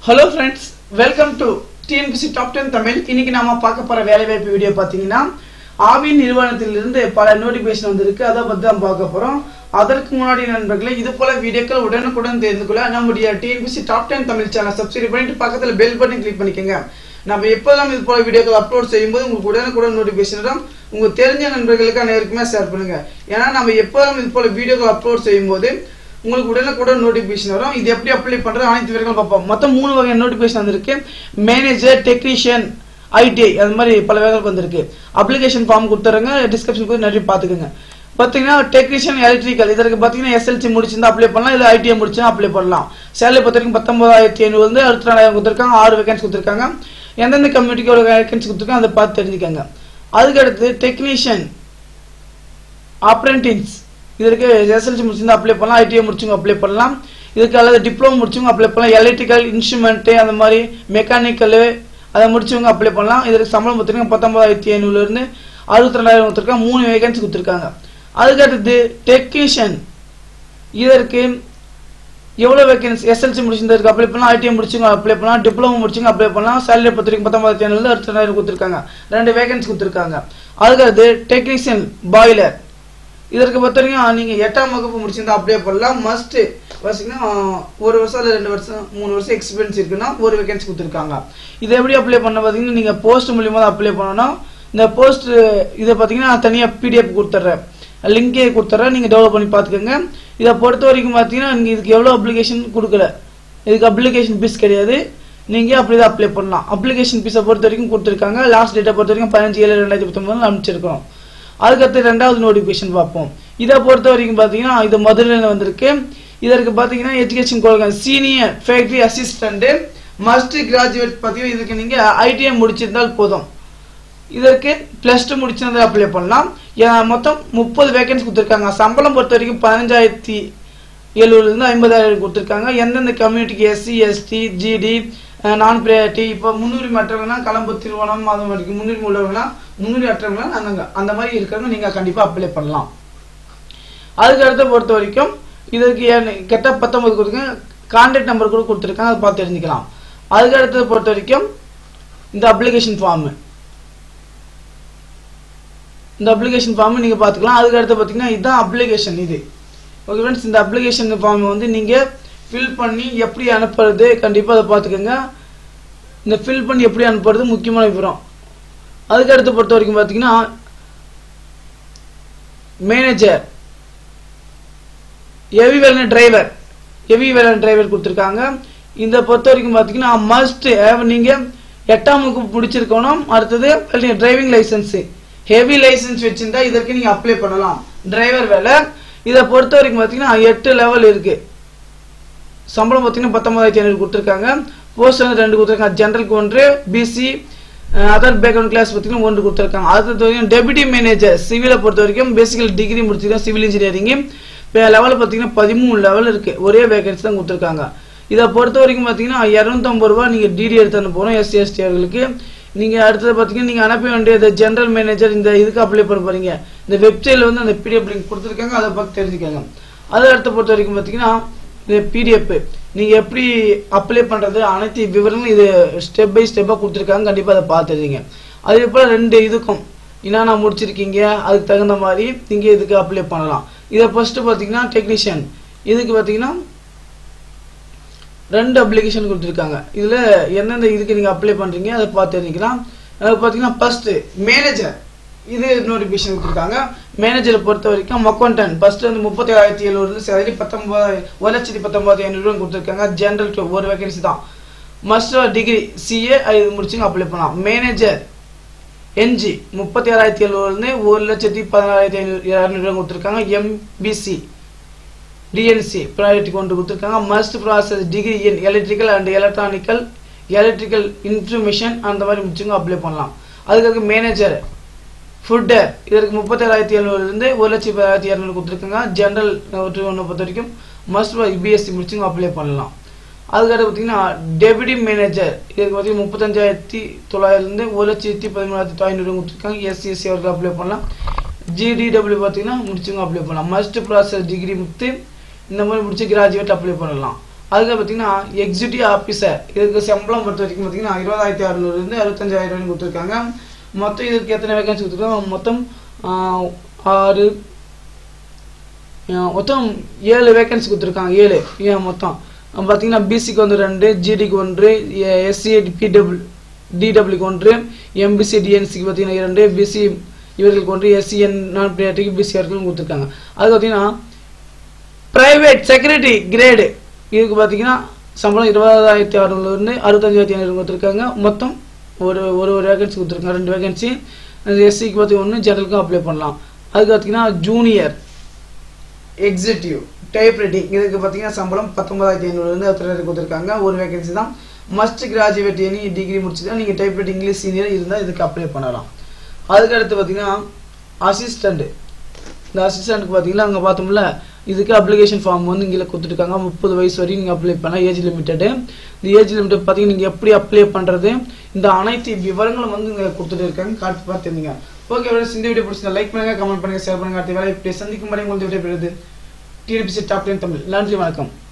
hello friends welcome to TNPC top ten Tamil இன்னைக்கு நாம பார்க்க போற வேலைவாய்ப்பு வீடியோ பார்த்தீங்கன்னா ஆவின் நிறுவனத்திலிருந்து பல நோட்டிபிகேஷன் வந்திருக்கு அதை பத்தி தான் பார்க்க போறோம் அதற்கு முன்னாடி நண்பர்களே இது போல வீடியோக்கள் உடனுக்குடன் தெரிந்து கொள்ள நம்முடைய TNPC top ten Tamil channel subscribe பண்ணிட்டு பக்கத்துல பெல் பட்டன் கிளிக் பண்ணிக்கோங்க நம்ம எப்போதான் இது போல வீடியோக்கள் அப்லோட் செய்யும்போது உங்களுக்கு உடனுக்குடன் நோட்டிபிகேஷன் வரும் உங்க தெரிஞ்ச நண்பர்களுக்கு அனைவருக்குமே ஷேர் பண்ணுங்க ஏன்னா நம்ம எப்போதான் இது போல வீடியோக்கள் அப்லோட் செய்யும்போது உங்களுக்கு உடனுக்குடன் நோட்டிபிகேஷன் வரும் இது எப்படி அப்ளை பண்றது அனைத்து விவரங்களும் பார்ப்போம் மொத்தம் மூணு வகையான நோட்டிபிகேஷன் வந்திருக்கு மேனேஜர் டெக்னீஷியன் ஐடிஐ அது மாதிரி பல வகைகளுக்கு வந்திருக்கு அப்ளிகேஷன் ஃபார்ம் கொடுத்துறங்க டிஸ்கிரிப்ஷன் கூட நிறைய பார்த்துக்கோங்க பார்த்தீங்கன்னா டெக்னீஷியன் எலக்ட்ரிக்கல் இதற்கு பார்த்தீங்கன்னா எஸ்எல்சி முடிச்சிருந்தா அப்ளை பண்ணலாம் இல்லை ஐடிஐ முடிச்சுனா அப்ளை பண்ணலாம் சேலரி பொறுத்த வரைக்கும் பத்தொன்பதாயிரத்தி ஐநூறு வந்து அறுபத்தி நாலாயிரம் கொடுத்துருக்காங்க ஆறு வேகன்சி கொடுத்துருக்காங்க எந்தெந்த கம்யூனிட்டிக்கு ஒரு வேகன்சி கொடுத்துருக்காங்க அதை பார்த்து தெரிஞ்சுக்கோங்க அதுக்கடுத்து டெக்னீஷியன் அப்ரெண்டிஸ் இதற்கு எஸ்எல்சி முடிச்சிருந்தா அப்ளை பண்ணலாம் ஐடிஐ முடிச்சவங்க அப்ளை பண்ணலாம் இதுக்கு அல்லது டிப்ளமோ முடிச்சவங்க அப்ளை பண்ணலாம் எலக்ட்ரிக்கல் இன்ஸ்ட்ருமெண்ட்டு அந்த மாதிரி மெக்கானிக்கலு அதை முடிச்சவங்க அப்ளை பண்ணலாம் இதற்கு சம்பளம் கொடுத்துருக்காங்க பத்தொன்பதாயிரத்தி ஐநூறுலேருந்து அறுபத்தி ரெண்டாயிரம் கொடுத்துருக்காங்க மூணு வேகன்சி கொடுத்துருக்காங்க அதுக்கடுத்து டெக்னீஷியன் இதற்கு எவ்வளோ வேகன்சி எஸ்எல்சி முடிச்சிருந்ததுக்கு அப்ளை பண்ணலாம் ஐடிஐ முடிச்சவங்க அப்ளை பண்ணலாம் டிப்ளமோ முடிச்சவங்க அப்ளை பண்ணலாம் சேலரி பொறுத்த வரைக்கும் பத்தொன்பதாயிரத்தி ஐநூறுல அறுபத்தி ரெண்டாயிரம் கொடுத்துருக்காங்க ரெண்டு வேகன்சி கொடுத்துருக்காங்க அதுக்கடுத்து டெக்னீஷியன் பாய்லர் இதற்கு பொறுத்த வரைக்கும் நீங்கள் எட்டாம் வகுப்பு முடிச்சிருந்தா அப்ளை பண்ணலாம் மஸ்ட் பார்த்தீங்கன்னா ஒரு வருஷம் இல்லை ரெண்டு வருஷம் மூணு வருஷம் எக்ஸ்பீரியன்ஸ் இருக்குன்னா ஒரு வேகன்சி கொடுத்துருக்காங்க இதை எப்படி அப்ளை பண்ண பார்த்தீங்கன்னா நீங்கள் போஸ்ட் மூலியமாக தான் அப்ளை பண்ணணும் இந்த போஸ்ட் இதை பார்த்தீங்கன்னா நான் தனியாக பிடிஎஃப் கொடுத்துட்றேன் லிங்கே கொடுத்துட்றேன் நீங்கள் டெவலப் பண்ணி பார்த்துக்கோங்க இதை பொறுத்த வரைக்கும் பார்த்தீங்கன்னா நீங்கள் இதுக்கு எவ்வளோ அப்ளிகேஷன் கொடுக்கல இதுக்கு அப்ளிகேஷன் ஃபீஸ் கிடையாது நீங்கள் அப்படி தான் அப்ளை பண்ணலாம் அப்ளிகேஷன் ஃபீஸை பொறுத்த வரைக்கும் கொடுத்துருக்காங்க லாஸ்ட் டேட்டை பொறுத்த வரைக்கும் பதினஞ்சு ஏழு ரெண்டாயிரத்தி பத்தொன்பதுல அனுப்பிச்சிருக்கிறோம் அதுக்கடுத்து ரெண்டாவது நோட்டிஃபிகேஷன் பார்ப்போம் இதை பொறுத்த வரைக்கும் பார்த்தீங்கன்னா இது மதுரையில் வந்திருக்கு இதற்கு பார்த்தீங்கன்னா எஜுகேஷன் கொடுக்க senior factory assistant must graduate பார்த்தீங்கன்னா இதுக்கு நீங்கள் ஐடிஐ முடிச்சிருந்தால் போதும் இதற்கு ப்ளஸ் டூ முடிச்சிருந்தா அப்ளை பண்ணலாம் ஏன் மொத்தம் முப்பது வேகன்சி கொடுத்துருக்காங்க சம்பளம் பொறுத்த வரைக்கும் பதினஞ்சாயிரத்தி எழுபதுலேருந்து ஐம்பதாயிரம் கொடுத்துருக்காங்க எந்தெந்த கம்யூனிட்டிக்கு SC ST GT non priority இப்போ முன்னுரிமை அற்றவங்கன்னா கலம்பு திருவோணம் அது மாதிரி முன்னுரிமை உள்ளவங்களாம் முன்னுரிமை அற்றவங்களாம் அங்கங்க அந்த மாதிரி இருக்கிறவங்க நீங்கள் கண்டிப்பாக அப்ளை பண்ணலாம் அதுக்கு அடுத்த பொறுத்த வரைக்கும் இதற்கு கெட்ட பத்தொன்பது கொடுங்க கான்டாக்ட் நம்பர் கூட கொடுத்துருக்காங்க அதை பார்த்து தெரிஞ்சுக்கலாம் அதுக்கு அடுத்தது பொறுத்த வரைக்கும் இந்த அப்ளிகேஷன் ஃபார்மு இந்த அப்ளிகேஷன் ஃபார்ம் நீங்கள் பார்த்துக்கலாம் அதுக்கு அடுத்து பார்த்தீங்கன்னா இதுதான் அப்ளிகேஷன் இது ஓகே ஃப்ரெண்ட்ஸ் இந்த அப்ளிகேஷன் ஃபார்ம் வந்து நீங்கள் ஃபில் பண்ணி எப்படி அனுப்புறது கண்டிப்பாக அதை பார்த்துக்கோங்க இந்த ஃபில் பண்ணி எப்படி அனுப்புறது முக்கியமான விவரம் அதுக்கு அடுத்து பொறுத்த வரைக்கும் பார்த்தீங்கன்னா manager heavy vehicle driver heavy vehicle driver கொடுத்துருக்காங்க இந்த பொறுத்த வரைக்கும் பார்த்தீங்கன்னா மஸ்ட் நீங்கள் எட்டாம் வகுப்பு முடிச்சிருக்கணும் அடுத்தது டிரைவிங் லைசன்ஸு ஹெவி லைசன்ஸ் வச்சிருந்தா இதற்கு நீங்கள் அப்ளை பண்ணலாம் டிரைவர் வேலை இதை பொறுத்த வரைக்கும் பார்த்தீங்கன்னா எட்டு லெவல் இருக்குது சம்பளம் பார்த்தீங்கன்னா பத்தொன்பதாயிரத்தி ஐநூறு கொடுத்துருக்காங்க போஸ்ட் வந்து ரெண்டு கொடுத்துருக்காங்க ஜென்ரலுக்கு ஒன்று பிசி அதர் பேக்ரவுண்ட் கிளாஸ் பார்த்தீங்கன்னா ஒன்று கொடுத்துருக்காங்க அடுத்தது வரைக்கும் டெபுட்டி மேனேஜர் சிவிலை பொறுத்த வரைக்கும் பேசிக்கல் டிகிரி முடிச்சிருக்காங்க சிவில் இன்ஜினியரிங் இப்போ லெவலில் பார்த்தீங்கன்னா பதிமூணு லெவல் இருக்குது ஒரே வேகன்சி தான் கொடுத்துருக்காங்க இதை பொறுத்த வரைக்கும் பார்த்தீங்கன்னா இரநூத்தம்பது ரூபா நீங்கள் டிடி எடுத்து அனுப்பணும் எஸ்சி எஸ்டி அவர்களுக்கு நீங்கள் அடுத்தது பார்த்தீங்கன்னா நீங்கள் அனுப்ப வேண்டியது ஜென்ரல் மேனேஜர் இந்த இதுக்கு அப்ளை பண்ண போகிறீங்க இந்த வெப்சைட்டில் வந்து அந்த பிடிஎஃப் லிங்க் கொடுத்துருக்காங்க அதை பார்த்து தெரிஞ்சுக்கோங்க அதை அடுத்த பொறுத்த வரைக்கும் பார்த்தீங்கன்னா இது பிடிஎஃப் நீங்கள் எப்படி அப்ளை பண்ணுறது அனைத்து விவரங்களும் இது ஸ்டெப் பை ஸ்டெப்பாக கொடுத்துருக்காங்க கண்டிப்பாக அதை பார்த்துருங்க அதே போல் ரெண்டு இதுக்கும் என்னென்ன முடிச்சிருக்கீங்க அதுக்கு தகுந்த மாதிரி நீங்கள் இதுக்கு அப்ளை பண்ணலாம் இதை ஃபஸ்ட்டு பார்த்தீங்கன்னா டெக்னீஷியன் இதுக்கு பார்த்தீங்கன்னா ரெண்டு அப்ளிகேஷன் கொடுத்துருக்காங்க இதில் எந்தெந்த இதுக்கு நீங்கள் அப்ளை பண்ணுறீங்க அதை பார்த்து தெரிஞ்சுக்கலாம் அது பார்த்தீங்கன்னா ஃபஸ்ட்டு மேனேஜர் இது நோட்டிஃபிகேஷன் கொடுத்துருக்காங்க மேனேஜரை பொறுத்த வரைக்கும் அக்கௌண்டன் ஃபர்ஸ்ட் வந்து முப்பத்தி ஏழாயிரத்தி எழுநூறு சேலரி பத்தொன்பதாயிரம் ஒரு லட்சத்தி பத்தொன்பதாயிரம் ஐநூறு கொடுத்துருக்காங்க ஜென்ரல் டூ ஒரு வேகன்சி தான் மஸ்டர் டிகிரி சிஏ இது முடிச்சுங்க அப்ளை பண்ணலாம் மேனேஜர் என்ஜி முப்பத்தி ஏழாயிரத்தி எழுநூறுலேருந்து ஒரு லட்சத்தி பதினாறாயிரத்தி ஐநூறு இரநூறு கொடுத்துருக்காங்க எம்பிசி டிஎன்சி ப்ராஜெக்ட் கொண்டு கொடுத்துருக்காங்க must process degree in electrical and electronical electrical information அந்த மாதிரி முடிச்சுங்க அப்ளை பண்ணலாம் அதுக்கு மேனேஜர் ஃபுட்டர் இதற்கு முப்பத்தேழாயிரத்தி எழுநூறுலேருந்து ஒரு லட்சத்தி பதினாயிரத்தி இரநூறு கொடுத்துருக்காங்க ஜென்ரல் ஒன்று பொறுத்த வரைக்கும் மஸ்ட் பிஎஸ்சி முடிச்சுங்க அப்ளை பண்ணலாம் அதுக்கடுத்து பார்த்தீங்கன்னா டெபுட்டி மேனேஜர் இதுக்கு பார்த்தீங்கன்னா முப்பத்தஞ்சாயிரத்தி தொள்ளாயிரத்துலேருந்து ஒரு லட்சத்தி பதிமூணாயிரத்தி ஐநூறு கொடுத்துருக்காங்க எஸ்சிஎஸ்சி அவர்கள் அப்ளை பண்ணலாம் ஜிடிடபிள்யூ பார்த்தீங்கன்னா முடிச்சுங்க அப்ளை பண்ணலாம் மஸ்ட் ப்ராசஸ் டிகிரி முத்து இந்த மாதிரி முடிச்சு கிராஜுவேட் அப்ளை பண்ணலாம் அதுக்கு பார்த்தீங்கன்னா எக்ஸிக்யூட்டிவ் ஆஃபீஸர் இதுக்கு சம்பளம் பொறுத்த வரைக்கும் பார்த்தீங்கன்னா இருபதாயிரத்தி அறுநூறுலேருந்து அறுபத்தஞ்சாயிரம் வரைக்கும் கொடுத்துருக்காங்க மொத்தம் இதுக்கு எத்தனை வேகன்சி கொடுத்துருக்காங்க மொத்தம் ஆஹ், ஆறு ஆஹ், மொத்தம் ஏழு வேகன்சி கொடுத்துருக்காங்க ஏழு ஏன் மொத்தம் அஹ் பார்த்தீங்கன்னா பிசிக்கு வந்து ரெண்டு ஜிடிக்கு ஒன்று எஸ்சி பிடபிள் டிடபிள்யூக்கு ஒன்று எம்பிசி டிஎன்சிக்கு பார்த்தீங்கன்னா இரண்டு பிசி இவர்களுக்கு ஒன்று எஸ்சிஎன் நான் பிரியாட்டிக்கு பிசிஆருக்கு கொடுத்துருக்காங்க அது பார்த்தீங்கன்னா பிரைவேட் செக்யூரிட்டி கிரேடு இதுக்கு பார்த்தீங்கன்னா சம்பளம் இருபதாயிரத்தி அறுநூறுலேருந்து அறுபத்தஞ்சாயிரத்தி ஐநூறு கொடுத்துருக்காங்க மொத்தம் ஒரு ஒரு ஒரு வேகன்சி கொடுத்துருக்காங்க ரெண்டு வேகன்சி எஸ்சிக்கு பார்த்து ஒன்று ஜெனரலுக்கும் அப்ளை பண்ணலாம் அதுக்கு பார்த்தீங்கன்னா ஜூனியர் எக்ஸிக்யூட்டிவ் டைப் ரைட்டிங் இதுக்கு பார்த்தீங்கன்னா சம்பளம் பத்தொன்பதாயிரத்தி ஐநூறுலேருந்து அறுபத்தாயிரம் கொடுத்துருக்காங்க ஒரு வேகன்சி தான் மஸ்ட் கிராஜுவேட் எனி டிகிரி முடிச்சுதான் நீங்கள் டைப் ரைட்டிங் இங்கிலீஷ் சீனியர் இருந்தால் இதுக்கு அப்ளை பண்ணலாம் அதுக்கு அடுத்து பார்த்தீங்கன்னா அசிஸ்டண்ட் இந்த அசிஸ்டண்ட்டுக்கு பார்த்தீங்கன்னா அங்கே பார்த்தோம்ல இதுக்கு அப்ளிகேஷன் ஃபார்ம் வந்து இங்கே கொடுத்துருக்காங்க முப்பது வயசு வரையும் நீங்கள் அப்ளை பண்ணலாம் ஏஜ் லிமிட்டடு இந்த ஏஜ் லிமிட் பார்த்தீங்கன்னா நீங்கள் எப்படி அப்ளை பண்ணுறது இந்த அனைத்து விவரங்களும் வந்து இங்கே கொடுத்துட்டு இருக்காங்க காட்டு பார்த்துருந்தீங்க ஓகே ஃப்ரெண்ட்ஸ் இந்த வீடியோ பிடிச்சிருந்தா லைக் பண்ணுங்க கமெண்ட் பண்ணுங்க ஷேர் பண்ணுங்க அடுத்த வேலை இப்படி சந்திக்கும் வரை உங்களுக்கு விடைபெறுது டிஎன்பிசி டாப் டென் தமிழ் நன்றி வணக்கம்